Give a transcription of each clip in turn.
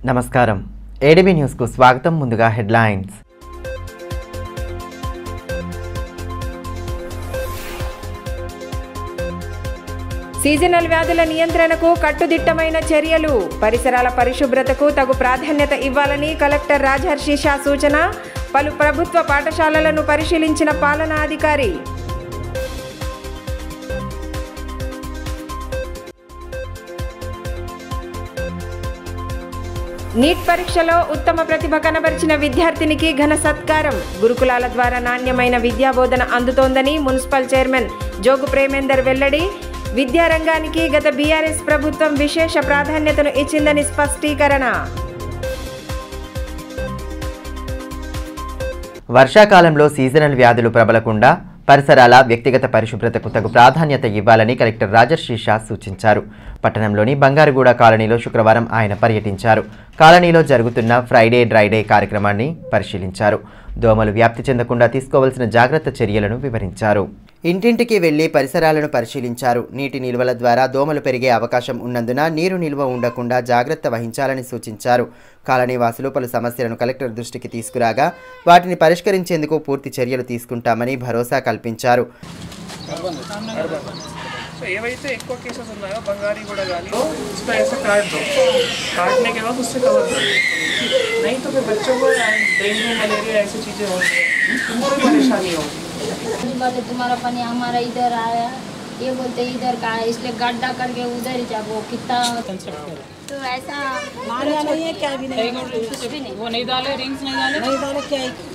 నమస్కారం ఏడీబీ న్యూస్కు స్వాగతం ముందుగా హెడ్లైన్స్ సీజనల్ వ్యాధుల నియంత్రణకు కట్టుదిట్టమైన చర్యలు పరిసరాల పరిశుభ్రతకు తగు ప్రాధాన్యత ఇవ్వాలని కలెక్టర్ రాజహర్షి షా సూచన పలు ప్రభుత్వ పాఠశాలలను పరిశీలించిన పాలనా అధికారి నీట్ పరీక్షలో ఉత్తమ ప్రతిభ కనబరిచిన విద్యార్థినికి ఘన సత్కారం గురుకులాల ద్వారా నాణ్యమైన విద్యాబోధన అందుతోందని మున్సిపల్ చైర్మన్ జోగు ప్రేమేందర్ వెల్లడి విద్యారంగానికి గత బీఆర్ఎస్ ప్రభుత్వం విశేష ప్రాధాన్యతను ఇచ్చిందని స్పష్టీకరణ వర్షాకాలంలో సీజనల్ వ్యాధులు ప్రబలకుండా పరిసరాల వ్యక్తిగత పరిశుభ్రతకు తగు ప్రాధాన్యత ఇవ్వాలని కలెక్టర్ రాజర్షి షా సూచించారు పట్టణంలోని బంగారుగూడ కాలనీలో శుక్రవారం ఆయన పర్యటించారు కాలనీలో జరుగుతున్న ఫ్రైడే డ్రైడే కార్యక్రమాన్ని పరిశీలించారు దోమలు వ్యాప్తి చెందకుండా తీసుకోవాల్సిన జాగ్రత్త చర్యలను వివరించారు ఇంటింటికి వెళ్లి పరిసరాలను పరిశీలించారు నీటి నిల్వల ద్వారా దోమలు పెరిగే అవకాశం ఉన్నందున నీరు నిల్వ ఉండకుండా జాగ్రత్త వహించాలని సూచించారు కాలనీ వాసులు పలు సమస్యలను కలెక్టర్ దృష్టికి తీసుకురాగా వాటిని పరిష్కరించేందుకు పూర్తి చర్యలు తీసుకుంటామని భరోసా కల్పించారు तो ఏవైతే ఎక్కువ కేసెస్ ఉన్నాయో బంగారీ కూడా కానీ उसका ऐसे काट दो काटने के बाद उससे कवर कर दो नहीं तो फिर बच्चों को डेंगू मलेरिया ऐसी चीज़ें होंगी उनको भी परेशानी होगी दूसरी बात है तुम्हारा पानी हमारा इधर आया ये बोलते इधर का है इसलिए गड्ढा करके उधर ही जाओ कितना तो ऐसा मारना नहीं है क्या भी नहीं कुछ भी नहीं वो नहीं डाले रिंग्स नहीं डाले नहीं डाले क्या ही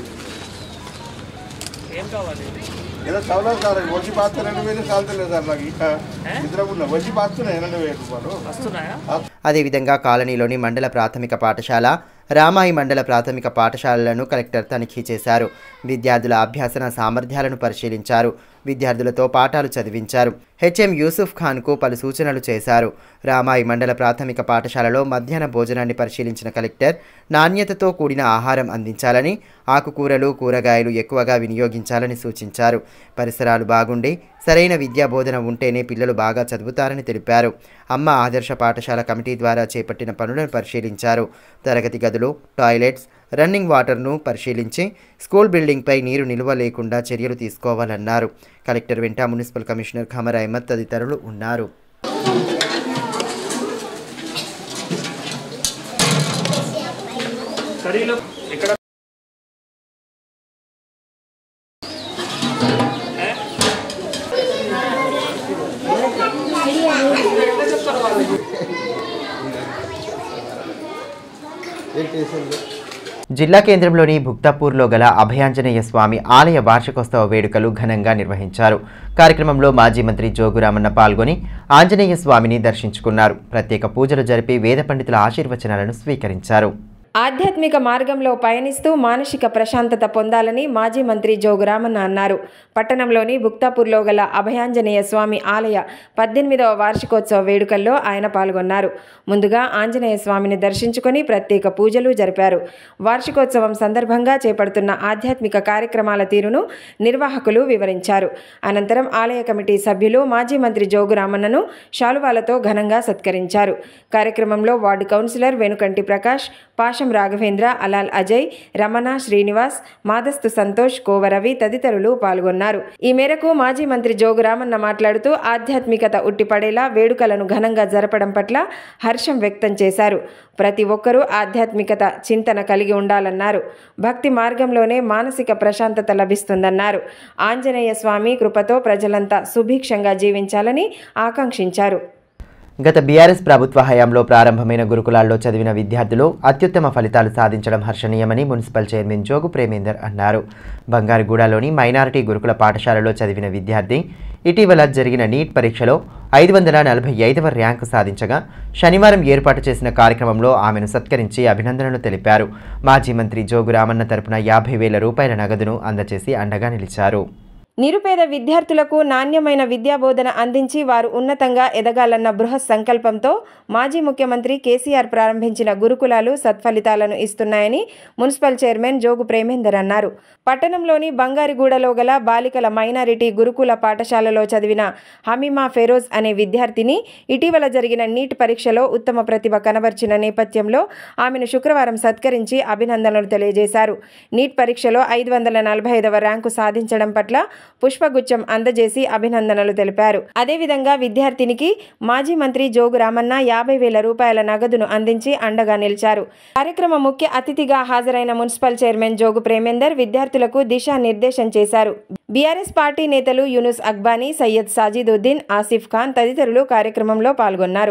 ఏం కావాలి ఏదో చదవలేదు సార్ వచ్చి పాస్తే రెండు వేలు చాలుతలేదు సార్ నాకు ఇంకా ఇద్దరు ఉన్నా వచ్చి పాస్తున్నాయి రెండు వేలు రూపాయలు వస్తున్నాయా అదేవిధంగా కాలనీలోని మండల ప్రాథమిక పాఠశాల రామాయి మండల ప్రాథమిక పాఠశాలలను కలెక్టర్ తనిఖీ చేశారు విద్యార్థుల అభ్యాసన సామర్థ్యాలను పరిశీలించారు విద్యార్థులతో పాఠాలు చదివించారు హెచ్ఎం యూసుఫ్ ఖాన్కు పలు సూచనలు చేశారు రామాయి మండల ప్రాథమిక పాఠశాలలో మధ్యాహ్న భోజనాన్ని పరిశీలించిన కలెక్టర్ నాణ్యతతో కూడిన ఆహారం అందించాలని ఆకుకూరలు కూరగాయలు ఎక్కువగా వినియోగించాలని సూచించారు పరిసరాలు బాగుండి సరైన విద్యా బోధన ఉంటేనే పిల్లలు బాగా చదువుతారని తెలిపారు అమ్మ ఆదర్శ పాఠశాల కమిటీ ద్వారా చేపట్టిన పనులను పరిశీలించారు తరగతి గదులు టాయిలెట్స్ రన్నింగ్ వాటర్ను పరిశీలించి స్కూల్ బిల్డింగ్పై నీరు నిల్వ లేకుండా చర్యలు తీసుకోవాలన్నారు కలెక్టర్ వెంట మున్సిపల్ కమిషనర్ ఖమర్ అహ్మద్ తదితరులు ఉన్నారు కర్రీలో ఎక్కడ జిల్లా కేంద్రంలోని భుక్తాపూర్లో గల అభయాంజనేయ స్వామి ఆలయ వార్షికోత్సవ వేడుకలు ఘనంగా నిర్వహించారు కార్యక్రమంలో మాజీ మంత్రి జోగురామన్న పాల్గొని ఆంజనేయ స్వామిని దర్శించుకున్నారు ప్రత్యేక పూజలు జరిపి వేద పండితుల ఆశీర్వచనాలను స్వీకరించారు ఆధ్యాత్మిక మార్గంలో పయనిస్తూ మానసిక ప్రశాంతత పొందాలని మాజీ మంత్రి జోగురామన్న అన్నారు పట్టణంలోని భుక్తాపూర్లో గల అభయాంజనేయ స్వామి ఆలయ పద్దెనిమిదవ వార్షికోత్సవ వేడుకల్లో ఆయన పాల్గొన్నారు ముందుగా ఆంజనేయ స్వామిని దర్శించుకొని ప్రత్యేక పూజలు జరిపారు వార్షికోత్సవం సందర్భంగా చేపడుతున్న ఆధ్యాత్మిక కార్యక్రమాల తీరును నిర్వాహకులు వివరించారు అనంతరం ఆలయ కమిటీ సభ్యులు మాజీ మంత్రి జోగురామన్నను శాలువాలతో ఘనంగా సత్కరించారు కార్యక్రమంలో వార్డు కౌన్సిలర్ వెనుకంటి ప్రకాష్ పాషం రాఘవేంద్ర అలాల్ అజయ్ రమణ శ్రీనివాస్ మాదస్తు సంతోష్ కోవరవి తదితరులు పాల్గొన్నారు ఈ మేరకు మాజీ మంత్రి జోగురామన్న మాట్లాడుతూ ఆధ్యాత్మికత ఉట్టిపడేలా వేడుకలను ఘనంగా జరపడం పట్ల హర్షం వ్యక్తం చేశారు ప్రతి ఒక్కరూ ఆధ్యాత్మికత చింతన కలిగి ఉండాలన్నారు భక్తి మార్గంలోనే మానసిక ప్రశాంతత లభిస్తుందన్నారు ఆంజనేయ స్వామి కృపతో ప్రజలంతా సుభిక్షంగా జీవించాలని ఆకాంక్షించారు గత బీఆర్ఎస్ ప్రభుత్వ హయాంలో ప్రారంభమైన గురుకులాల్లో చదివిన విద్యార్థులు అత్యుత్తమ ఫలితాలు సాధించడం హర్షణీయమని మున్సిపల్ చైర్మన్ జోగు ప్రేమేందర్ అన్నారు బంగారుగూడలోని మైనారిటీ గురుకుల పాఠశాలలో చదివిన విద్యార్థి ఇటీవల జరిగిన నీట్ పరీక్షలో ఐదు వందల నలభై ఐదవ ర్యాంకు సాధించగా శనివారం ఏర్పాటు చేసిన కార్యక్రమంలో ఆమెను సత్కరించి అభినందనలు తెలిపారు మాజీ మంత్రి జోగు రామన్న తరపున యాభై వేల రూపాయల నగదును అందజేసి అండగా నిలిచారు నిరుపేద విద్యార్థులకు నాణ్యమైన విద్యాబోధన అందించి వారు ఉన్నతంగా ఎదగాలన్న బృహత్ సంకల్పంతో మాజీ ముఖ్యమంత్రి కేసీఆర్ ప్రారంభించిన గురుకులాలు సత్ఫలితాలను ఇస్తున్నాయని మున్సిపల్ చైర్మన్ జోగు ప్రేమేందర్ అన్నారు పట్టణంలోని బంగారిగూడలో గల బాలికల మైనారిటీ గురుకుల పాఠశాలలో చదివిన హమీమా ఫెరోజ్ అనే విద్యార్థిని ఇటీవల జరిగిన నీట్ పరీక్షలో ఉత్తమ ప్రతిభ కనబర్చిన నేపథ్యంలో ఆమెను శుక్రవారం సత్కరించి అభినందనలు తెలియజేశారు నీట్ పరీక్షలో ఐదు వందల నలభై ఐదవ ర్యాంకు సాధించడం పట్ల పుష్పగుచ్చం అందజేసి అభినందనలు తెలిపారు అదేవిధంగా విద్యార్థినికి మాజీ మంత్రి జోగు రామన్న యాభై వేల రూపాయల నగదును అందించి అండగా నిలిచారు కార్యక్రమ ముఖ్య అతిథిగా హాజరైన మున్సిపల్ చైర్మన్ జోగు ప్రేమేందర్ విద్యార్థులకు దిశానిర్దేశం చేశారు బీఆర్ఎస్ పార్టీ నేతలు యూనుస్ అక్బానీ సయ్యద్ సాజిదుద్దీన్ ఆసిఫ్ ఖాన్ తదితరులు కార్యక్రమంలో పాల్గొన్నారు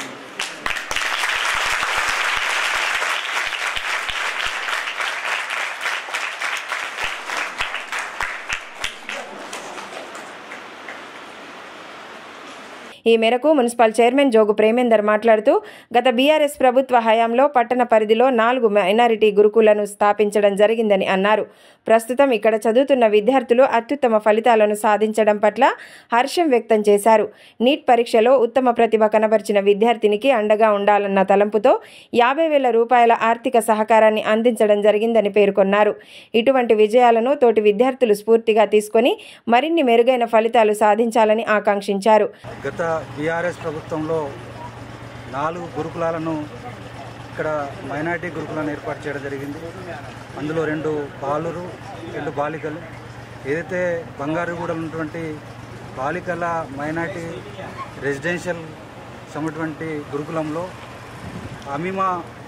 ఈ మేరకు మున్సిపల్ చైర్మన్ జోగు ప్రేమేందర్ మాట్లాడుతూ గత బీఆర్ఎస్ ప్రభుత్వ హయాంలో పట్టణ పరిధిలో నాలుగు మైనారిటీ గురుకులను స్థాపించడం జరిగిందని అన్నారు ప్రస్తుతం ఇక్కడ చదువుతున్న విద్యార్థులు అత్యుత్తమ ఫలితాలను సాధించడం పట్ల హర్షం వ్యక్తం చేశారు నీట్ పరీక్షలో ఉత్తమ ప్రతిభ కనబర్చిన విద్యార్థినికి అండగా ఉండాలన్న తలంపుతో యాభై వేల రూపాయల ఆర్థిక సహకారాన్ని అందించడం జరిగిందని పేర్కొన్నారు ఇటువంటి విజయాలను తోటి విద్యార్థులు స్ఫూర్తిగా తీసుకొని మరిన్ని మెరుగైన ఫలితాలు సాధించాలని ఆకాంక్షించారు గత బీఆర్ఎస్ ప్రభుత్వంలో నాలుగు గురుకులాలను ఇక్కడ మైనార్టీ గురుకులను ఏర్పాటు చేయడం జరిగింది అందులో రెండు బాలురు రెండు బాలికలు ఏదైతే బంగారుగూడలో ఉన్నటువంటి బాలికల మైనార్టీ రెసిడెన్షియల్ సమైనటువంటి గురుకులంలో అమీమా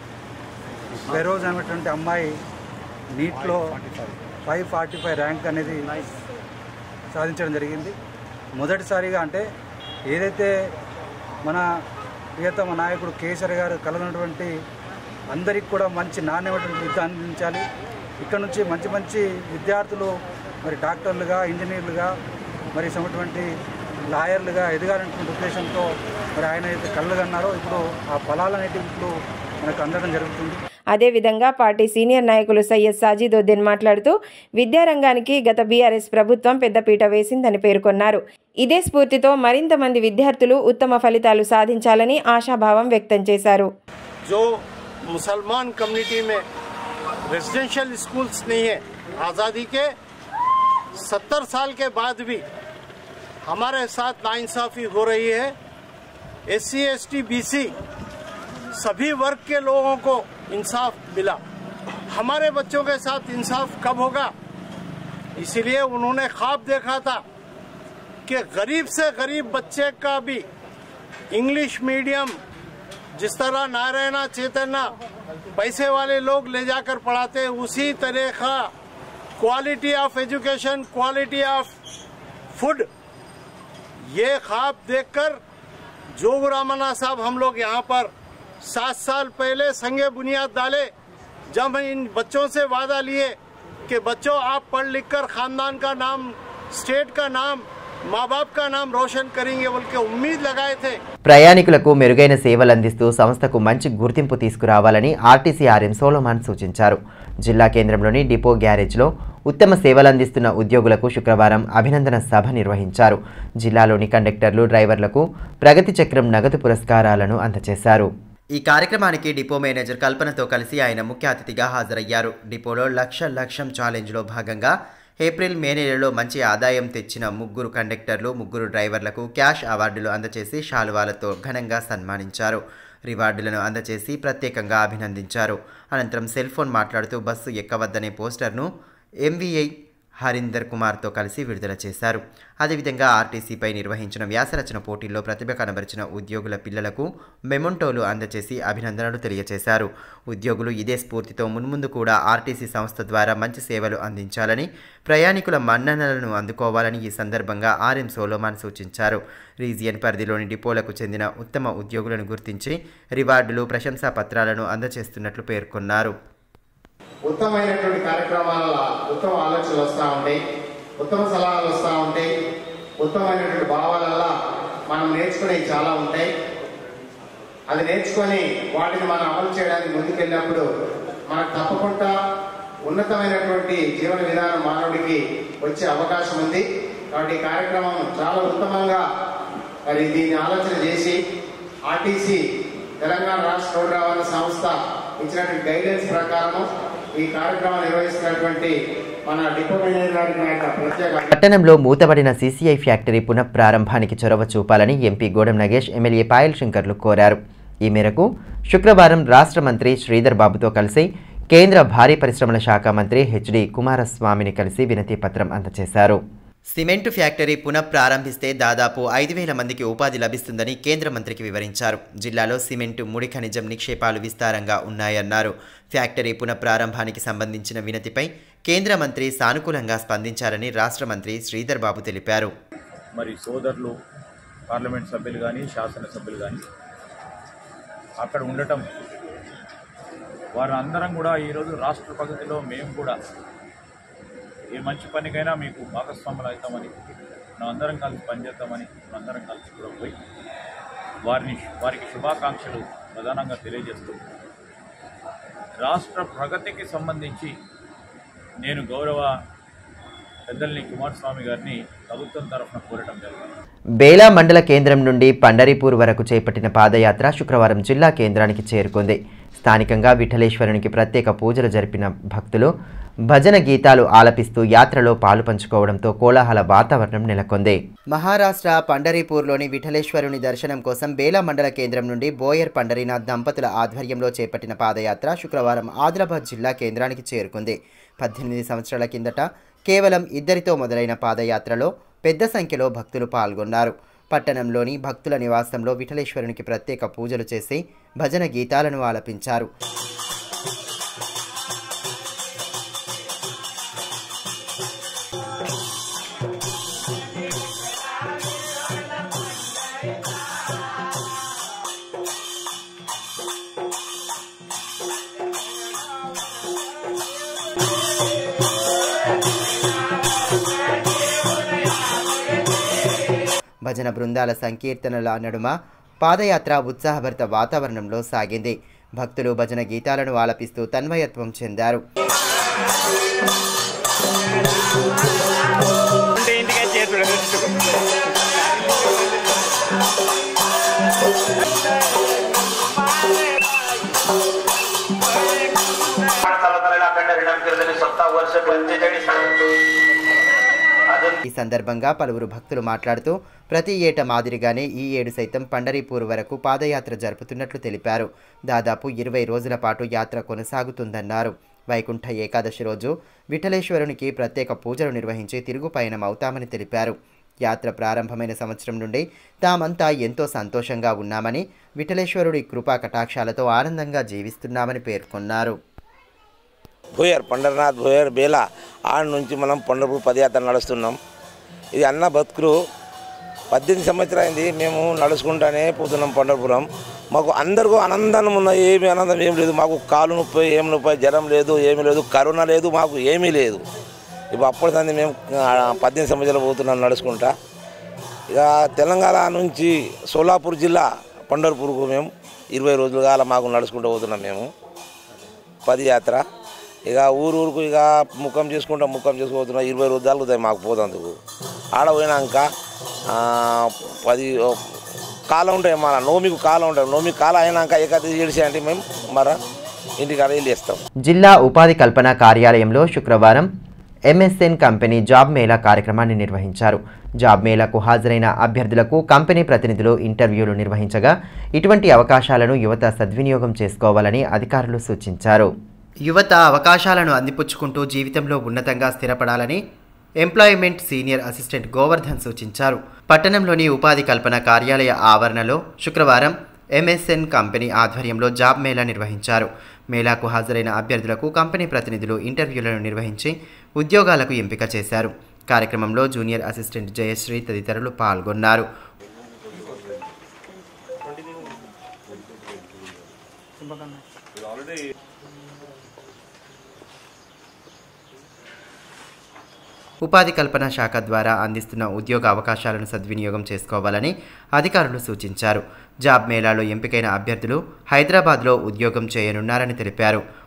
ఫెరోజ్ అనేటువంటి అమ్మాయి నీట్లో ఫైవ్ ఫార్టీ ఫైవ్ ర్యాంక్ అనేది సాధించడం జరిగింది మొదటిసారిగా అంటే ఏదైతే మన ప్రియతమ నాయకుడు కేసీఆర్ గారు కలగనటువంటి అందరికి కూడా మంచి నాణ్యమైనటువంటి విద్య అందించాలి ఇక్కడ నుంచి మంచి మంచి విద్యార్థులు మరి డాక్టర్లుగా ఇంజనీర్లుగా మరి సమైనటువంటి లాయర్లుగా ఎదగాలనేటువంటి ఉద్దేశంతో మరి ఆయన అయితే కళ్ళగన్నారో ఇప్పుడు ఆ ఫలాలనేటివి ఇప్పుడు మనకు అందడం జరుగుతుంది అదేవిధంగా పార్టీ సీనియర్ నాయకులు సయ్యద్ సాజిదుద్దీన్ మాట్లాడుతూ విద్యారంగానికి గత బీఆర్ఎస్ ప్రభుత్వం పెద్దపీట వేసిందని పేర్కొన్నారు ఇదే స్ఫూర్తితో మరింత మంది విద్యార్థులు ఉత్తమ ఫలితాలు సాధించాలని ఆశాభావం వ్యక్తం చేశారు जो मुसलमान कम्युनिटी में रेजिडेंशियल स्कूल्स नहीं है आज़ादी के 70 साल के बाद भी हमारे साथ नाइंसाफ़ी हो रही है S C S T B C सभी वर्ग के लोगों को इंसाफ मिला हमारे बच्चों के साथ इंसाफ कब होगा इसीलिए उन्होंने ख्वाब देखा था कि गरीब से गरीब बच्चे का भी इंग्लिश मीडियम जिस तरह नारायणा चैतन्य पैसे वाले लोग ले जाकर पढ़ाते हैं उसी तरह का quality of education quality of food ये ख्वाब देखकर जोग रामना साहब हम लोग यहाँ पर सात साल पहले संगे बुनियाद डाले जब इन बच्चों से वादा लिए कि बच्चों आप पढ़ लिख कर खानदान का नाम स्टेट का नाम माँ बाप का नाम रोशन करेंगे बोल के उम्मीद लगाए थे ప్రయాణికులకు మెరుగైన సేవలు అందిస్తూ సంస్థకు మంచి గుర్తింపు తీసుకురావాలని ఆర్టీసీ ఆర్ఎం సోలోమాన్ సూచించారు జిల్లా కేంద్రంలోని డిపో గ్యారేజ్లో ఉత్తమ సేవలు అందిస్తున్న ఉద్యోగులకు శుక్రవారం అభినందన సభ నిర్వహించారు జిల్లాలోని కండక్టర్లు డ్రైవర్లకు ప్రగతి చక్రం నగదు పురస్కారాలను అందజేశారు ఈ కార్యక్రమానికి డిపో మేనేజర్ కల్పనతో కలిసి ఆయన ముఖ్య అతిథిగా హాజరయ్యారు డిపోలో లక్ష లక్షం ఛాలెంజ్లో భాగంగా ఏప్రిల్ మే నెలలో మంచి ఆదాయం తెచ్చిన ముగ్గురు కండక్టర్లు ముగ్గురు డ్రైవర్లకు క్యాష్ అవార్డులు అందజేసి శాలువాలతో ఘనంగా సన్మానించారు రివార్డులను అందజేసి ప్రత్యేకంగా అభినందించారు అనంతరం సెల్ ఫోన్ మాట్లాడుతూ బస్సు ఎక్కవద్దనే పోస్టర్ను ఎంవీఐ హరీందర్ కుమార్తో కలిసి విడుదల చేశారు అదేవిధంగా ఆర్టీసీపై నిర్వహించిన వ్యాసరచన పోటీల్లో ప్రతిభ కనబరిచిన ఉద్యోగుల పిల్లలకు మెమొంటోలు అందజేసి అభినందనలు తెలియజేశారు ఉద్యోగులు ఇదే స్ఫూర్తితో మున్ముందు కూడా ఆర్టీసీ సంస్థ ద్వారా మంచి సేవలు అందించాలని ప్రయాణికుల మన్ననలను అందుకోవాలని ఈ సందర్భంగా ఆర్ఎం సోలోమాన్ సూచించారు రీజియన్ పరిధిలోని డిపోలకు చెందిన ఉత్తమ ఉద్యోగులను గుర్తించి రివార్డులు ప్రశంసా పత్రాలను అందజేస్తున్నట్లు పేర్కొన్నారు ఉత్తమమైనటువంటి కార్యక్రమాల ఉత్తమ ఆలోచనలు వస్తూ ఉంటాయి ఉత్తమ సలహాలు వస్తూ ఉంటాయి ఉత్తమమైనటువంటి భావాలల్లా మనం నేర్చుకునేవి చాలా ఉంటాయి అది నేర్చుకొని వాటిని మనం అమలు చేయడానికి ముందుకెళ్ళినప్పుడు మనకు తప్పకుండా ఉన్నతమైనటువంటి జీవన విధానం మానవుడికి వచ్చే అవకాశం ఉంది కాబట్టి ఈ కార్యక్రమం చాలా ఉత్తమంగా మరి దీన్ని ఆలోచన చేసి ఆర్టీసీ తెలంగాణ రాష్ట్ర రోడ్డు రవాణా సంస్థ ఇచ్చినటువంటి గైడెన్స్ ప్రకారం ఈ కార్యక్రమం నిర్వహిస్తున్నటువంటి మన డిపో మేనేజర్ గారికి నా యొక్క ప్రత్యేక పట్టణంలో మూతబడిన సీసీఐ ఫ్యాక్టరీ పునఃప్రారంభానికి చొరవ చూపాలని ఎంపీ గోడం నగేష్ ఎమ్మెల్యే పాయల్ శంకర్లు కోరారు ఈ మేరకు శుక్రవారం రాష్ట్ర మంత్రి శ్రీధర్ బాబుతో కలిసి కేంద్ర భారీ పరిశ్రమల శాఖ మంత్రి హెచ్డి కుమారస్వామిని కలిసి వినతి పత్రం అందజేశారు సిమెంటు ఫ్యాక్టరీ పునఃప్రారంభిస్తే దాదాపు ఐదు వేల మందికి ఉపాధి లభిస్తుందని కేంద్ర మంత్రికి వివరించారు జిల్లాలో సిమెంటు ముడి ఖనిజం నిక్షేపాలు విస్తారంగా ఉన్నాయన్నారు ఫ్యాక్టరీ పునఃప్రారంభానికి సంబంధించిన వినతిపై కేంద్ర మంత్రి సానుకూలంగా స్పందించారని రాష్ట్ర మంత్రి శ్రీధర్ బాబు తెలిపారు మరి సోదరులు పార్లమెంట్ సభ్యులు కానీ శాసనసభ్యులు కానీ అక్కడ ఉండటం వారు అందరం కూడా ఈరోజు రాష్ట్ర ప్రగతిలో మేము కూడా ఏ మంచి పనికైనా మీకు భాగస్వాములు అవుతామని మనం అందరం కలిసి పనిచేద్దామని అందరం కలిసి కూడా పోయి వారిని వారికి శుభాకాంక్షలు ప్రధానంగా తెలియజేస్తూ రాష్ట్ర ప్రగతికి సంబంధించి నేను గౌరవ పెద్దల్ని కుమారస్వామి గారిని ప్రభుత్వం తరఫున కోరటం జరిగింది బేలా మండల కేంద్రం నుండి పండరీపూర్ వరకు చేపట్టిన పాదయాత్ర శుక్రవారం జిల్లా కేంద్రానికి చేరుకుంది స్థానికంగా విఠలేశ్వరునికి ప్రత్యేక పూజలు జరిపిన భక్తులు భజన గీతాలు ఆలపిస్తూ యాత్రలో పాలు పంచుకోవడంతో కోలాహల వాతావరణం నెలకొంది మహారాష్ట్ర పండరీపూర్లోని విఠలేశ్వరుని దర్శనం కోసం బేలా మండల కేంద్రం నుండి బోయర్ పండరీనాథ్ దంపతుల ఆధ్వర్యంలో చేపట్టిన పాదయాత్ర శుక్రవారం ఆదిలాబాద్ జిల్లా కేంద్రానికి చేరుకుంది పద్దెనిమిది సంవత్సరాల కిందట కేవలం ఇద్దరితో మొదలైన పాదయాత్రలో పెద్ద సంఖ్యలో భక్తులు పాల్గొన్నారు పట్టణంలోని భక్తుల నివాసంలో విఠలేశ్వరునికి ప్రత్యేక పూజలు చేసి భజన గీతాలను ఆలపించారు భజన బృందాల సంకీర్తనల నడుమ పాదయాత్ర ఉత్సాహభరిత వాతావరణంలో సాగింది భక్తులు భజన గీతాలను ఆలపిస్తూ తన్మయత్వం చెందారు ఈ సందర్భంగా పలువురు భక్తులు మాట్లాడుతూ ప్రతి ఏటా మాదిరిగానే ఈ ఏడు సైతం పండరీపూర్ వరకు పాదయాత్ర జరుపుతున్నట్లు తెలిపారు దాదాపు ఇరవై రోజుల పాటు యాత్ర కొనసాగుతుందన్నారు వైకుంఠ ఏకాదశి రోజు విఠలేశ్వరునికి ప్రత్యేక పూజలు నిర్వహించి తిరుగు పయనం అవుతామని తెలిపారు యాత్ర ప్రారంభమైన సంవత్సరం నుండి తామంతా ఎంతో సంతోషంగా ఉన్నామని విఠలేశ్వరుడి కృపా కటాక్షాలతో ఆనందంగా జీవిస్తున్నామని పేర్కొన్నారు భోయర్ పండరనాథ్ భోయర్ బేలా ఆడ నుంచి మనం పండరపూర్ పదయాత్ర నడుస్తున్నాం ఇది అన్న బతుకులు పద్దెనిమిది సంవత్సరాలైంది మేము నడుచుకుంటానే పోతున్నాం పండరపురం మాకు అందరికీ ఆనందం ఉన్న ఏమి ఆనందం ఏం లేదు మాకు కాలు నొప్పి ఏం నొప్పి జ్వరం లేదు ఏమీ లేదు కరోనా లేదు మాకు ఏమీ లేదు ఇప్పుడు అప్పటి సంది మేము ఆ, పద్దెనిమిది సంవత్సరాలు పోతున్నాం నడుచుకుంటా ఇక తెలంగాణ నుంచి సోలాపూర్ జిల్లా పండర్పూర్కు మేము ఇరవై రోజులుగా అలా మాకు నడుచుకుంటూ పోతున్నాం మేము పదయాత్ర ఇక ఊరు ఊరుకు ఇక ముఖం చేసుకుంటాం ముఖం చేసుకుపోతున్నాం ఇరవై రోజులు తగ్గుతాయి మాకు పోతందుకు ఆడ పోయినాక ఆ, పది ఓ, కాలం ఉంటాయి మన నోమికి కాలం ఉంటాయి నోమికి కాలం అయినాక ఏకాదశి ఏడిసి అంటే మేము మర ఇంటికి అలా వెళ్ళేస్తాం జిల్లా ఉపాధి కల్పన కార్యాలయంలో శుక్రవారం ఎంఎస్ఎన్ కంపెనీ జాబ్ మేళా కార్యక్రమాన్ని నిర్వహించారు జాబ్ మేళాకు హాజరైన అభ్యర్థులకు కంపెనీ ప్రతినిధులు ఇంటర్వ్యూలు నిర్వహించగా ఇటువంటి అవకాశాలను యువత సద్వినియోగం చేసుకోవాలని అధికారులు సూచించారు యువత అవకాశాలను అందిపుచ్చుకుంటూ జీవితంలో ఉన్నతంగా స్థిరపడాలని ఎంప్లాయ్మెంట్ సీనియర్ అసిస్టెంట్ గోవర్ధన్ సూచించారు పట్టణంలోని ఉపాధి కల్పన కార్యాలయ ఆవరణలో శుక్రవారం ఎంఎస్ఎన్ కంపెనీ ఆధ్వర్యంలో జాబ్ మేళా నిర్వహించారు మేళాకు హాజరైన అభ్యర్థులకు కంపెనీ ప్రతినిధులు ఇంటర్వ్యూలను నిర్వహించి ఉద్యోగాలకు ఎంపిక చేశారు కార్యక్రమంలో జూనియర్ అసిస్టెంట్ జయశ్రీ తదితరులు పాల్గొన్నారు ఉపాధి కల్పన శాఖ ద్వారా అందిస్తున్న ఉద్యోగ అవకాశాలను సద్వినియోగం చేసుకోవాలని అధికారులు సూచించారు జాబ్ మేళాలో ఎంపికైన అభ్యర్థులు హైదరాబాద్లో ఉద్యోగం చేయనున్నారని తెలిపారు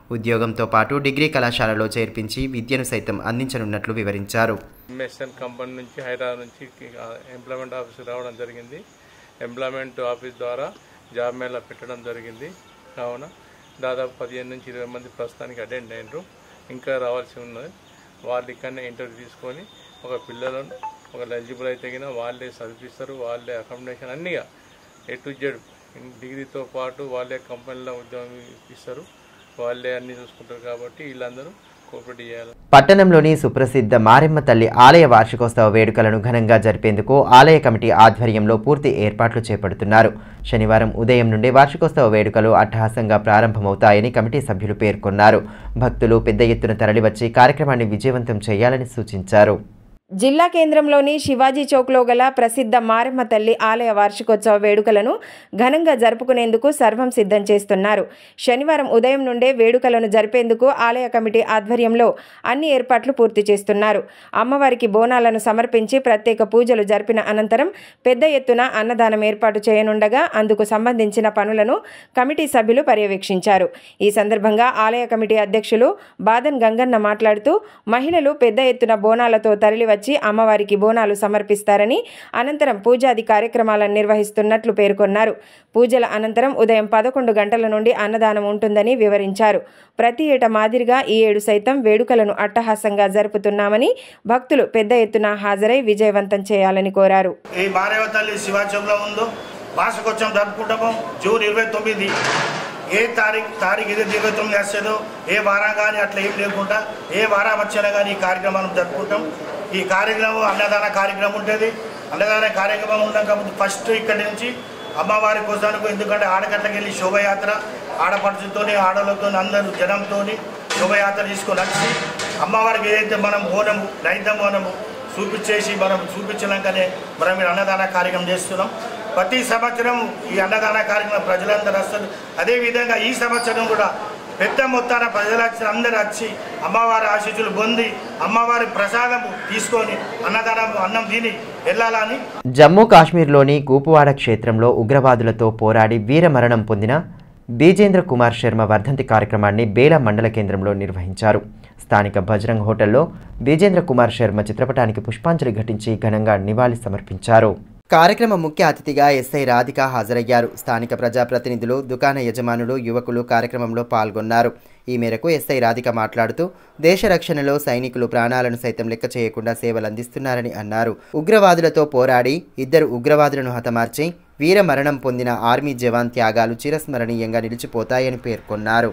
ఉద్యోగంతో పాటు డిగ్రీ కళాశాలలో చేర్పించి విద్యను సైతం అందించనున్నట్లు వివరించారు ఎంఎస్ఎన్ కంపెనీ నుంచి హైదరాబాద్ నుంచి ఎంప్లాయ్మెంట్ ఆఫీస్ రావడం జరిగింది ఎంప్లాయ్మెంట్ ఆఫీస్ ద్వారా జాబ్ మేళా పెట్టడం జరిగింది కావున దాదాపు పదిహేను నుంచి ఇరవై మంది ప్రస్తుతానికి అటెండ్ అయినరు ఇంకా రావాల్సి ఉన్నది వాళ్ళు ఇక్కడనే ఇంటర్వ్యూ తీసుకొని ఒక పిల్లలను ఒక ఎలిజిబుల్ అయితే గిన వాళ్ళే చదివిస్తారు వాళ్ళే అకామిడేషన్ అన్నీగా ఏ టు జెడ్ డిగ్రీతో పాటు వాళ్ళే కంపెనీలో ఉద్యోగం ఇస్తారు వాళ్ళే అన్నీ చూసుకుంటారు కాబట్టి వీళ్ళందరూ కోఆపరేట్ చేయాలి పట్టణంలోని సుప్రసిద్ధ మారెమ్మ తల్లి ఆలయ వార్షికోత్సవ వేడుకలను ఘనంగా జరిపేందుకు ఆలయ కమిటీ ఆధ్వర్యంలో పూర్తి ఏర్పాట్లు చేపడుతున్నారు శనివారం ఉదయం నుండి వార్షికోత్సవ వేడుకలు అట్టహాసంగా ప్రారంభమవుతాయని కమిటీ సభ్యులు పేర్కొన్నారు భక్తులు పెద్ద ఎత్తున తరలివచ్చి కార్యక్రమాన్ని విజయవంతం చేయాలని సూచించారు జిల్లా కేంద్రంలోని శివాజీ చౌక్లో గల ప్రసిద్ధ మారెమ్మ తల్లి ఆలయ వార్షికోత్సవ వేడుకలను ఘనంగా జరుపుకునేందుకు సర్వం సిద్ధం చేస్తున్నారు శనివారం ఉదయం నుండే వేడుకలను జరిపేందుకు ఆలయ కమిటీ ఆధ్వర్యంలో అన్ని ఏర్పాట్లు పూర్తి చేస్తున్నారు అమ్మవారికి బోనాలను సమర్పించి ప్రత్యేక పూజలు జరిపిన అనంతరం పెద్ద ఎత్తున అన్నదానం ఏర్పాటు చేయనుండగా అందుకు సంబంధించిన పనులను కమిటీ సభ్యులు పర్యవేక్షించారు ఈ సందర్భంగా ఆలయ కమిటీ అధ్యక్షులు బాదన్ గంగన్న మాట్లాడుతూ మహిళలు పెద్ద ఎత్తున బోనాలతో తరలివచ్చి అమ్మవారికి బోనాలు సమర్పిస్తారని అనంతరం పూజాది కార్యక్రమాలను నిర్వహిస్తున్నట్లు పేర్కొన్నారు పూజల అనంతరం ఉదయం పదకొండు గంటల నుండి అన్నదానం ఉంటుందని వివరించారు ప్రతి ఏటా మాదిరిగా ఈ ఏడు సైతం వేడుకలను అట్టహాసంగా జరుపుతున్నామని భక్తులు పెద్ద ఎత్తున హాజరై విజయవంతం చేయాలని కోరారు ఈ మారేవ తల్లి శివాచంలో ఉందో వార్షికోత్సవం జరుపుకుంటాము జూన్ ఇరవై తొమ్మిది ఏ తారీఖు తారీఖు ఏదైతే ఇరవై తొమ్మిది వస్తుందో ఏ వారం కానీ అట్లా ఏం లేకుండా ఏ వారం వచ్చినా కానీ ఈ కార్యక్రమాన్ని జరుపుకుంటాం ఈ కార్యక్రమం అన్నదాన కార్యక్రమం ఉంటుంది అన్నదాన కార్యక్రమం ఉన్నాక ఫస్ట్ ఇక్కడి నుంచి అమ్మవారి కోసానికి ఎందుకంటే ఆడగట్లకి వెళ్ళి శోభయాత్ర ఆడపడుచుతోని ఆడలతో అందరూ జనంతో శోభయాత్ర తీసుకొని వచ్చి అమ్మవారికి ఏదైతే మనం ఓనము నైతం ఓనము చూపించేసి మనం చూపించినాకనే మనం ఈ అన్నదాన కార్యక్రమం చేస్తున్నాం ప్రతి సంవత్సరం ఈ అన్నదాన కార్యక్రమం ప్రజలందరూ వస్తారు అదేవిధంగా ఈ సంవత్సరం కూడా పెద్ద మొత్తాన ప్రజలు వచ్చి అందరూ వచ్చి అమ్మవారి ఆశీస్సులు పొంది అమ్మవారి ప్రసాదం తీసుకొని అన్నదానం అన్నం తిని వెళ్ళాలని జమ్మూ కాశ్మీర్లోని కూపువాడ క్షేత్రంలో ఉగ్రవాదులతో పోరాడి వీరమరణం పొందిన బీజేంద్ర కుమార్ శర్మ వర్ధంతి కార్యక్రమాన్ని బేల మండల కేంద్రంలో నిర్వహించారు స్థానిక బజరంగ్ హోటల్లో బీజేంద్ర కుమార్ శర్మ చిత్రపటానికి పుష్పాంజలి ఘటించి ఘనంగా నివాళి సమర్పించారు కార్యక్రమ ముఖ్య అతిథిగా ఎస్ఐ రాధిక హాజరయ్యారు స్థానిక ప్రజాప్రతినిధులు దుకాణ యజమానులు యువకులు కార్యక్రమంలో పాల్గొన్నారు ఈ మేరకు ఎస్ఐ రాధిక మాట్లాడుతూ దేశ రక్షణలో సైనికులు ప్రాణాలను సైతం లెక్క చేయకుండా సేవలు అందిస్తున్నారని అన్నారు ఉగ్రవాదులతో పోరాడి ఇద్దరు ఉగ్రవాదులను హతమార్చి వీర మరణం పొందిన ఆర్మీ జవాన్ త్యాగాలు చిరస్మరణీయంగా నిలిచిపోతాయని పేర్కొన్నారు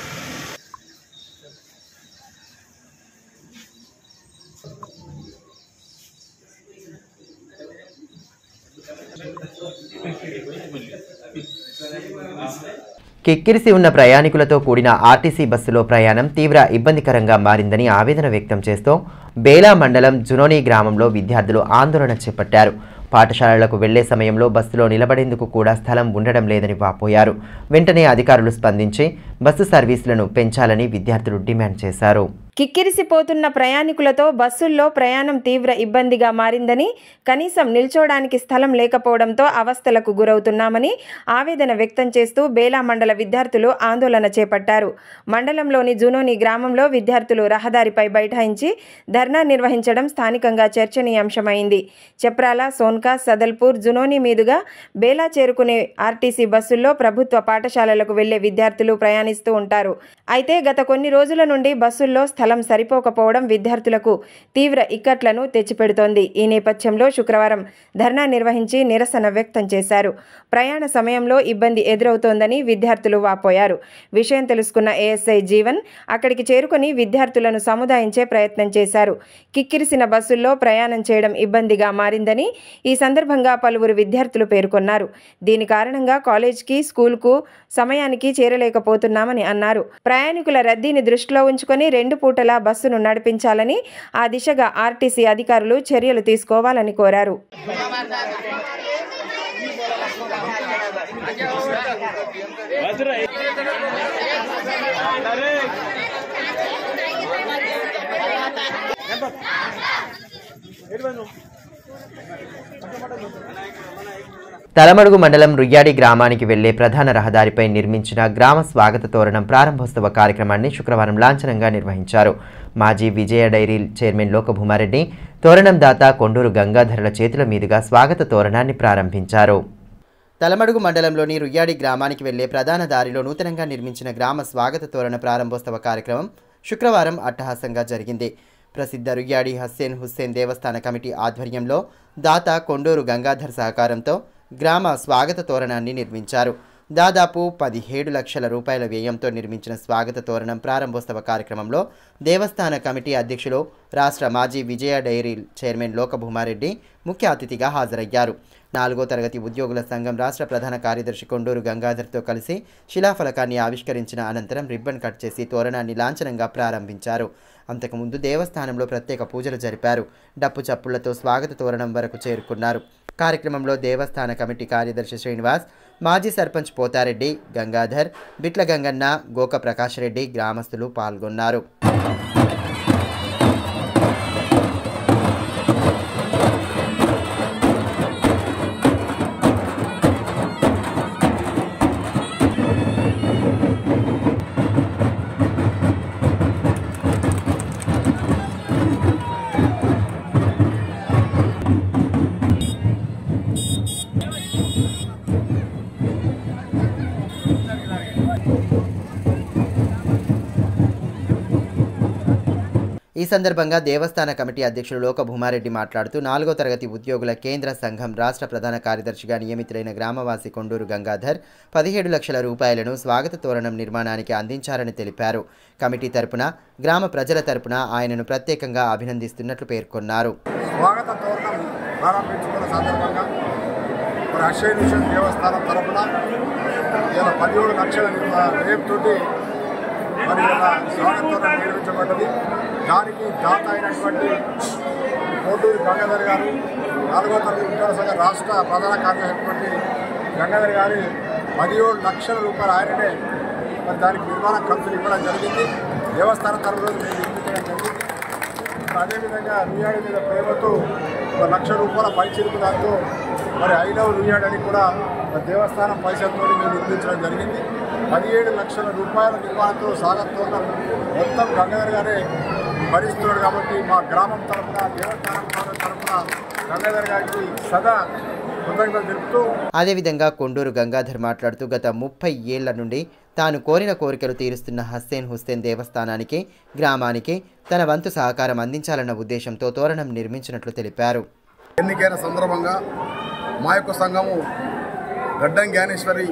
కిక్కిరిసి ఉన్న ప్రయాణికులతో కూడిన ఆర్టీసీ బస్సులో ప్రయాణం తీవ్ర ఇబ్బందికరంగా మారిందని ఆవేదన వ్యక్తం చేస్తూ బేలా మండలం జునోని గ్రామంలో విద్యార్థులు ఆందోళన చేపట్టారు పాఠశాలలకు వెళ్లే సమయంలో బస్సులో నిలబడేందుకు కూడా స్థలం ఉండడం లేదని వాపోయారు వెంటనే అధికారులు స్పందించి బస్సు సర్వీసులను పెంచాలని విద్యార్థులు డిమాండ్ చేశారు కిక్కిరిసిపోతున్న ప్రయాణికులతో బస్సుల్లో ప్రయాణం తీవ్ర ఇబ్బందిగా మారిందని కనీసం నిల్చోడానికి స్థలం లేకపోవడంతో అవస్థలకు గురవుతున్నామని ఆవేదన వ్యక్తం చేస్తూ బేలా మండల విద్యార్థులు ఆందోళన చేపట్టారు మండలంలోని జునోని గ్రామంలో విద్యార్థులు రహదారిపై బైఠాయించి ధర్నా నిర్వహించడం స్థానికంగా చర్చనీయాంశమైంది చెప్రాల సోన్కా సదల్పూర్ జునోని మీదుగా బేలా చేరుకునే ఆర్టీసీ బస్సుల్లో ప్రభుత్వ పాఠశాలలకు వెళ్లే విద్యార్థులు ప్రయాణిస్తూ ఉంటారు అయితే గత కొన్ని రోజుల నుండి బస్సుల్లో స్థలం సరిపోకపోవడం విద్యార్థులకు తీవ్ర ఇక్కట్లను తెచ్చిపెడుతోంది ఈ నేపథ్యంలో శుక్రవారం ధర్నా నిర్వహించి నిరసన వ్యక్తం చేశారు ప్రయాణ సమయంలో ఇబ్బంది ఎదురవుతోందని విద్యార్థులు వాపోయారు విషయం తెలుసుకున్న ఏఎస్ఐ జీవన్ అక్కడికి చేరుకుని విద్యార్థులను సముదాయించే ప్రయత్నం చేశారు కిక్కిరిసిన బస్సుల్లో ప్రయాణం చేయడం ఇబ్బందిగా మారిందని ఈ సందర్భంగా పలువురు విద్యార్థులు పేర్కొన్నారు దీని కారణంగా కాలేజ్కి స్కూల్కు సమయానికి చేరలేకపోతున్నామని అన్నారు ప్రయాణికుల రద్దీని దృష్టిలో ఉంచుకొని రెండు పూటలా బస్సును నడిపించాలని ఆ దిశగా ఆర్టీసీ అధికారులు చర్యలు తీసుకోవాలని కోరారు తలమడుగు మండలం రుయ్యాడి గ్రామానికి వెళ్లే ప్రధాన రహదారిపై నిర్మించిన గ్రామ స్వాగత తోరణం ప్రారంభోత్సవ కార్యక్రమాన్ని శుక్రవారం లాంఛనంగా నిర్వహించారు మాజీ విజయ డైరీ చైర్మన్ లోకభూమారెడ్డి తోరణం దాత కొండూరు గంగాధరుల చేతుల మీదుగా స్వాగత తోరణాన్ని ప్రారంభించారు తలమడుగు మండలంలోని రుయ్యాడి గ్రామానికి వెళ్లే ప్రధాన దారిలో నూతనంగా నిర్మించిన గ్రామ స్వాగత తోరణ ప్రారంభోత్సవ కార్యక్రమం శుక్రవారం అట్టహాసంగా జరిగింది ప్రసిద్ధ రుయ్యాడి హస్సేన్ హుస్సేన్ దేవస్థాన కమిటీ ఆధ్వర్యంలో దాత కొండూరు గంగాధర్ సహకారంతో గ్రామ స్వాగత తోరణాన్ని నిర్మించారు దాదాపు పదిహేడు లక్షల రూపాయల వ్యయంతో నిర్మించిన స్వాగత తోరణం ప్రారంభోత్సవ కార్యక్రమంలో దేవస్థాన కమిటీ అధ్యక్షులు రాష్ట్ర మాజీ విజయ డైరీ చైర్మన్ లోకభూమారెడ్డి ముఖ్య అతిథిగా హాజరయ్యారు నాలుగో తరగతి ఉద్యోగుల సంఘం రాష్ట్ర ప్రధాన కార్యదర్శి కొండూరు గంగాధర్తో కలిసి శిలాఫలకాన్ని ఆవిష్కరించిన అనంతరం రిబ్బన్ కట్ చేసి తోరణాన్ని లాంఛనంగా ప్రారంభించారు అంతకుముందు దేవస్థానంలో ప్రత్యేక పూజలు జరిపారు డప్పు చప్పుళ్లతో స్వాగత తోరణం వరకు చేరుకున్నారు కార్యక్రమంలో దేవస్థాన కమిటీ కార్యదర్శి శ్రీనివాస్ మాజీ సర్పంచ్ పోతారెడ్డి గంగాధర్ బిట్ల గంగన్న గోక ప్రకాష్ రెడ్డి గ్రామస్తులు పాల్గొన్నారు ఈ సందర్భంగా దేవస్థాన కమిటీ అధ్యక్షులు లోక భూమారెడ్డి మాట్లాడుతూ నాలుగో తరగతి ఉద్యోగుల కేంద్ర సంఘం రాష్ట్ర ప్రధాన కార్యదర్శిగా నియమితులైన గ్రామవాసి కొండూరు గంగాధర్ పదిహేడు లక్షల రూపాయలను స్వాగత తోరణం నిర్మాణానికి అందించారని తెలిపారు కమిటీ తరపున గ్రామ ప్రజల తరపున ఆయనను ప్రత్యేకంగా అభినందిస్తున్నట్లు పేర్కొన్నారు స్వాగత తోరణం ప్రారంభించుకున్న సందర్భంగా మరి అక్షయ మిషన్ దేవస్థానం తరఫున ఇలా పదిహేడు లక్షల రేపుతోటి మరి ఇలా స్వాగత తోరణం నిర్మించబడ్డది దానికి దాత అయినటువంటి కోటూరి గంగాధర్ గారు నాలుగో తరగతి ఉద్యోగ సంఘ రాష్ట్ర ప్రధాన కార్యదర్శి గంగాధర్ గారి పదిహేడు లక్షల రూపాయలు ఆయననే మరి దానికి నిర్మాణ ఖర్చులు ఇవ్వడం జరిగింది దేవస్థానం తరఫున మేము నిర్మించడం జరిగింది అదేవిధంగా రుయాడి మీద ప్రేమతో ఒక లక్ష రూపాయల పైచిరుకు దాంతో మరి ఐదవ రుయాడి అని కూడా మరి దేవస్థానం పైసలతో మేము నిర్మించడం జరిగింది పదిహేడు లక్షల రూపాయల నిర్మాణంతో సాగత్తో మొత్తం గంగాధర్ గారే భరిస్తున్నాడు కాబట్టి మా గ్రామం తరఫున దేవస్థానం తరఫున గంగాధర్ గారికి సదా కృతజ్ఞతలు తెలుపుతూ అదేవిధంగా కొండూరు గంగాధర్ మాట్లాడుతూ గత ముప్పై ఏళ్ల నుండి తాను కోరిన కోరికలు తీరుస్తున్న హస్సేన్ హుస్సేన్ దేవస్థానానికి గ్రామానికి తన వంతు సహకారం అందించాలన్న ఉద్దేశంతో తోరణం నిర్మించినట్లు తెలిపారు ఎన్నికైన సందర్భంగా మా యొక్క సంఘము గడ్డం జ్ఞానేశ్వరి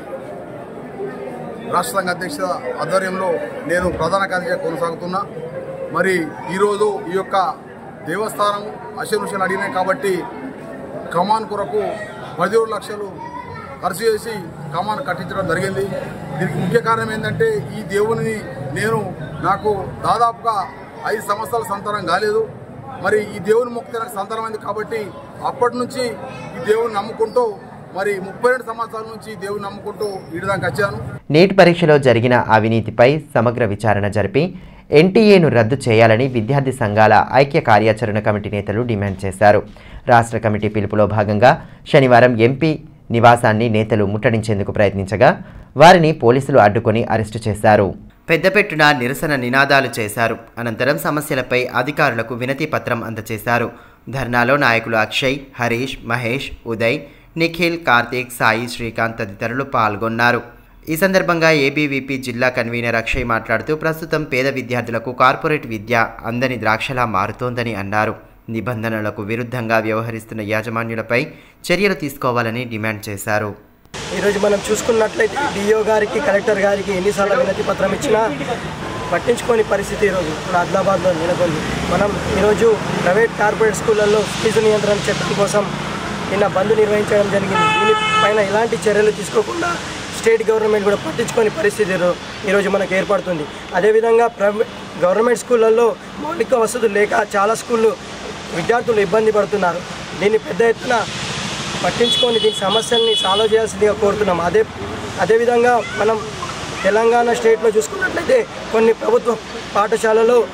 రాష్ట్ర సంఘ అధ్యక్ష ఆధ్వర్యంలో నేను ప్రధాన కార్యదర్శిగా కొనసాగుతున్నా మరి ఈరోజు ఈ యొక్క దేవస్థానం అశనుషాలు అడిగినాయి కాబట్టి కమాన్ కొరకు పదిహేడు లక్షలు ఖర్చు చేసి కమాన్ కట్టించడం జరిగింది దీనికి ముఖ్య కారణం ఏంటంటే ఈ దేవుని నేను నాకు దాదాపుగా ఐదు సంవత్సరాల సంతానం కాలేదు మరి ఈ దేవుని మొక్కితే నాకు సంతానం అయింది కాబట్టి అప్పటి నుంచి ఈ దేవుని నమ్ముకుంటూ మరి ముప్పై రెండు సంవత్సరాల నుంచి దేవుని నమ్ముకుంటూ ఈడదానికి వచ్చాను నీట్ పరీక్షలో జరిగిన అవినీతిపై సమగ్ర విచారణ జరిపి ఎన్టీఏను రద్దు చేయాలని విద్యార్థి సంఘాల ఐక్య కార్యాచరణ కమిటీ నేతలు డిమాండ్ చేశారు రాష్ట్ర కమిటీ పిలుపులో భాగంగా శనివారం ఎంపీ నివాసాన్ని నేతలు ముట్టడించేందుకు ప్రయత్నించగా వారిని పోలీసులు అడ్డుకొని అరెస్టు చేశారు పెద్దపెట్టున నిరసన నినాదాలు చేశారు అనంతరం సమస్యలపై అధికారులకు వినతి పత్రం అందజేశారు ధర్నాలో నాయకులు అక్షయ్ హరీష్ మహేష్ ఉదయ్ నిఖిల్ కార్తీక్ సాయి శ్రీకాంత్ తదితరులు పాల్గొన్నారు ఈ సందర్భంగా ఏబీవీపీ జిల్లా కన్వీనర్ అక్షయ్ మాట్లాడుతూ ప్రస్తుతం పేద విద్యార్థులకు కార్పొరేట్ విద్య అందని ద్రాక్షలా మారుతోందని అన్నారు నిబంధనలకు విరుద్ధంగా వ్యవహరిస్తున్న యాజమాన్యులపై చర్యలు తీసుకోవాలని డిమాండ్ చేశారు ఈరోజు మనం చూసుకున్నట్లయితే డిఓ గారికి కలెక్టర్ గారికి ఎన్నిసార్లు వినతి పత్రం ఇచ్చినా పట్టించుకోని పరిస్థితి ఈరోజు ఇప్పుడు ఆదిలాబాద్లో నెలకొంది మనం ఈరోజు ప్రైవేట్ కార్పొరేట్ స్కూళ్ళల్లో ఫీజు నియంత్రణ చట్టం కోసం నిన్న బంద్ నిర్వహించడం జరిగింది దీనిపైన ఎలాంటి చర్యలు తీసుకోకుండా స్టేట్ గవర్నమెంట్ కూడా పట్టించుకోని పరిస్థితి ఈరో- ఈరోజు మనకు ఏర్పడుతుంది అదేవిధంగా ప్రైవేట్ గవర్నమెంట్ స్కూళ్ళల్లో మౌలిక వసతులు లేక చాలా స్కూళ్ళు విద్యార్థులు ఇబ్బంది పడుతున్నారు దీన్ని పెద్ద ఎత్తున పట్టించుకొని దీని సమస్యల్ని సాల్వ్ చేయాల్సిందిగా కోరుతున్నాం అదే అదేవిధంగా మనం తెలంగాణ స్టేట్లో చూసుకున్నట్లయితే కొన్ని ప్రభుత్వ పాఠశాలలో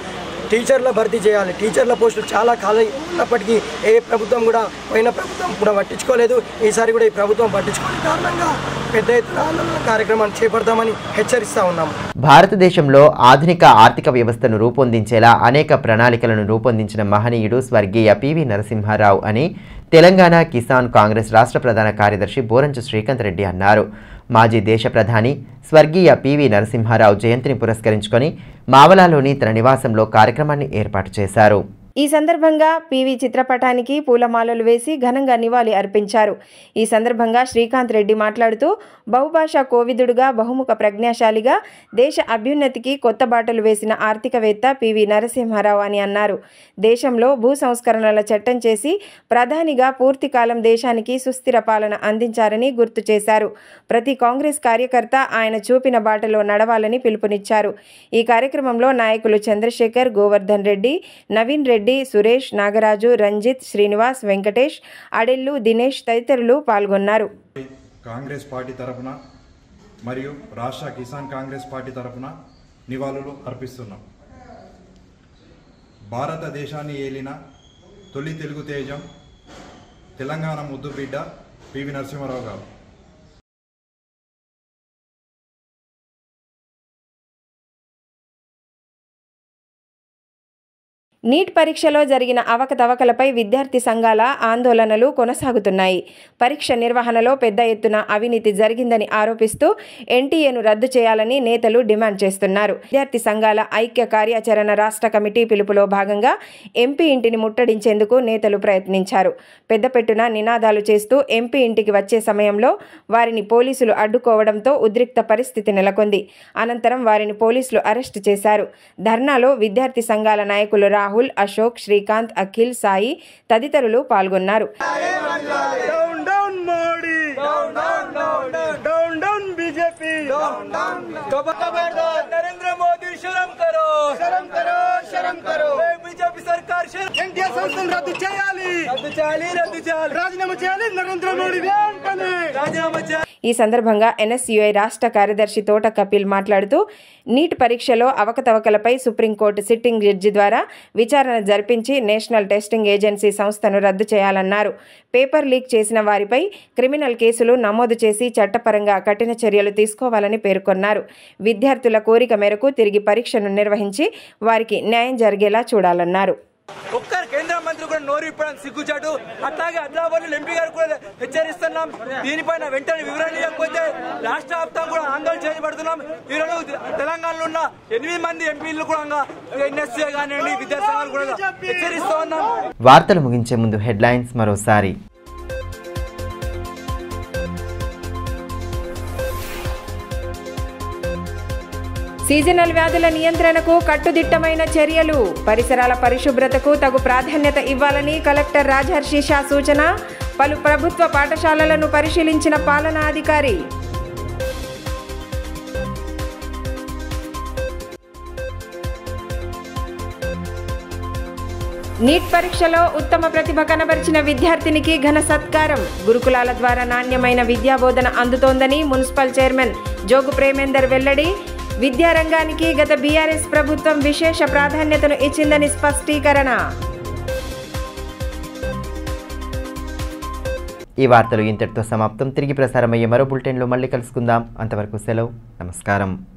టీచర్ల భర్తీ చేయాలి టీచర్ల పోస్టులు చాలా ఖాళీ ఉన్నప్పటికీ ఏ ప్రభుత్వం కూడా పోయిన ప్రభుత్వం కూడా పట్టించుకోలేదు ఈసారి కూడా ఈ ప్రభుత్వం పట్టించుకోని కారణంగా పెద్ద ఎత్తున ఆందోళన కార్యక్రమాన్ని చేపడతామని హెచ్చరిస్తా ఉన్నాము భారతదేశంలో ఆధునిక ఆర్థిక వ్యవస్థను రూపొందించేలా అనేక ప్రణాళికలను రూపొందించిన మహనీయుడు స్వర్గీయ పివి నరసింహారావు అని తెలంగాణ కిసాన్ కాంగ్రెస్ రాష్ట్ర ప్రధాన కార్యదర్శి బోరంచు శ్రీకాంత్ రెడ్డి అన్నారు మాజీ దేశ ప్రధాని స్వర్గీయ పివి నరసింహారావు జయంతిని పురస్కరించుకొని మావలాలోని తన నివాసంలో కార్యక్రమాన్ని ఏర్పాటు చేశారు ఈ సందర్భంగా పివి చిత్రపటానికి పూలమాలలు వేసి ఘనంగా నివాళి అర్పించారు ఈ సందర్భంగా శ్రీకాంత్ రెడ్డి మాట్లాడుతూ బహుభాషా కోవిదుడుగా బహుముఖ ప్రజ్ఞాశాలిగా దేశ అభ్యున్నతికి కొత్త బాటలు వేసిన ఆర్థికవేత్త పివి నరసింహారావు అని అన్నారు దేశంలో భూ సంస్కరణల చట్టం చేసి ప్రధానిగా పూర్తి కాలం దేశానికి సుస్థిర పాలన అందించారని గుర్తు చేశారు ప్రతి కాంగ్రెస్ కార్యకర్త ఆయన చూపిన బాటలో నడవాలని పిలుపునిచ్చారు ఈ కార్యక్రమంలో నాయకులు చంద్రశేఖర్ గోవర్ధన్ రెడ్డి నవీన్ రెడ్డి సురేష్ నాగరాజు రంజిత్ శ్రీనివాస్ వెంకటేష్ అడెల్లు దినేష్ తదితరులు పాల్గొన్నారు కాంగ్రెస్ పార్టీ తరఫున మరియు రాష్ట్ర కిసాన్ కాంగ్రెస్ పార్టీ తరఫున నివాళులు అర్పిస్తున్నాం భారతదేశాన్ని ఏలిన తొలి తెలుగు తేజం తెలంగాణ ముద్దు బిడ్డ పివి నరసింహారావు గారు నీట్ పరీక్షలో జరిగిన అవకతవకలపై విద్యార్థి సంఘాల ఆందోళనలు కొనసాగుతున్నాయి పరీక్ష నిర్వహణలో పెద్ద ఎత్తున అవినీతి జరిగిందని ఆరోపిస్తూ ఎన్టీఏను రద్దు చేయాలని నేతలు డిమాండ్ చేస్తున్నారు విద్యార్థి సంఘాల ఐక్య కార్యాచరణ రాష్ట్ర కమిటీ పిలుపులో భాగంగా ఎంపీ ఇంటిని ముట్టడించేందుకు నేతలు ప్రయత్నించారు పెద్దపెట్టున నినాదాలు చేస్తూ ఎంపీ ఇంటికి వచ్చే సమయంలో వారిని పోలీసులు అడ్డుకోవడంతో ఉద్రిక్త పరిస్థితి నెలకొంది అనంతరం వారిని పోలీసులు అరెస్టు చేశారు ధర్నాలో విద్యార్థి సంఘాల నాయకులు రాహుల్ అశోక్ శ్రీకాంత్ అఖిల్ సాయి తదితరులు పాల్గొన్నారు down down Modi down down down down down BJP down down खबरदार नरेंद्र मोदी शर्म करो शर्म करो शर्म करो बीजेपी सरकार ఎన్టీఆర్ సంస్థను రద్దు చేయాలి రద్దు చేయాలి రద్దు చేయాలి రాజీనామా చేయాలి నరేంద్ర మోడీ వెంటనే రాజీనామా చేయాలి ఈ సందర్భంగా ఎన్ఎస్యుఐ రాష్ట్ర కార్యదర్శి తోట కపిల్ మాట్లాడుతూ నీట్ పరీక్షలో అవకతవకలపై సుప్రీంకోర్టు సిట్టింగ్ జడ్జి ద్వారా విచారణ జరిపించి నేషనల్ టెస్టింగ్ ఏజెన్సీ సంస్థను రద్దు చేయాలన్నారు పేపర్ లీక్ చేసిన వారిపై క్రిమినల్ కేసులు నమోదు చేసి చట్టపరంగా కఠిన చర్యలు తీసుకోవాలని పేర్కొన్నారు విద్యార్థుల కోరిక మేరకు తిరిగి పరీక్షను నిర్వహించి వారికి న్యాయం జరిగేలా చూడాలన్నారు ఒక్క కేంద్ర మంత్రి కూడా నోరు ఇప్పడానికి సిగ్గుచాటు అట్లాగే అదిలాబాద్ ఎంపీ గారు కూడా హెచ్చరిస్తున్నాం దీనిపైన వెంటనే వివరణ ఇవ్వకపోతే రాష్ట్ర వ్యాప్తంగా కూడా ఆందోళన చేయబడుతున్నాం ఈరోజు తెలంగాణలో ఉన్న ఎనిమిది మంది ఎంపీలు కూడా ఎన్ఎస్సీ కానివ్వండి విద్యాసంఘాలు కూడా హెచ్చరిస్తూ ఉన్నాం వార్తలు ముగించే ముందు హెడ్లైన్స్ మరోసారి సీజనల్ వ్యాధుల నియంత్రణకు కట్టుదిట్టమైన చర్యలు పరిసరాల పరిశుభ్రతకు తగు ప్రాధాన్యత ఇవ్వాలని కలెక్టర్ రాజహర్షి షా సూచన పలు ప్రభుత్వ పాఠశాలలను పరిశీలించిన పాలనాధికారి నీట్ పరీక్షలో ఉత్తమ ప్రతిభ కనబరిచిన విద్యార్థినికి ఘన సత్కారం గురుకులాల ద్వారా నాణ్యమైన విద్యాబోధన అందుతోందని మున్సిపల్ చైర్మన్ జోగు ప్రేమేందర్ వెల్లడి విద్యారంగానికి గత బీఆర్ఎస్ ప్రభుత్వం విశేష ప్రాధాన్యతను ఇచ్చిందని స్పష్టీకరణ ఈ వార్తలు ఇంతటితో సమాప్తం తిరిగి ప్రసారమయ్యే మరో బులెటిన్లో మళ్ళీ కలుసుకుందాం అంతవరకు సెలవు నమస్కారం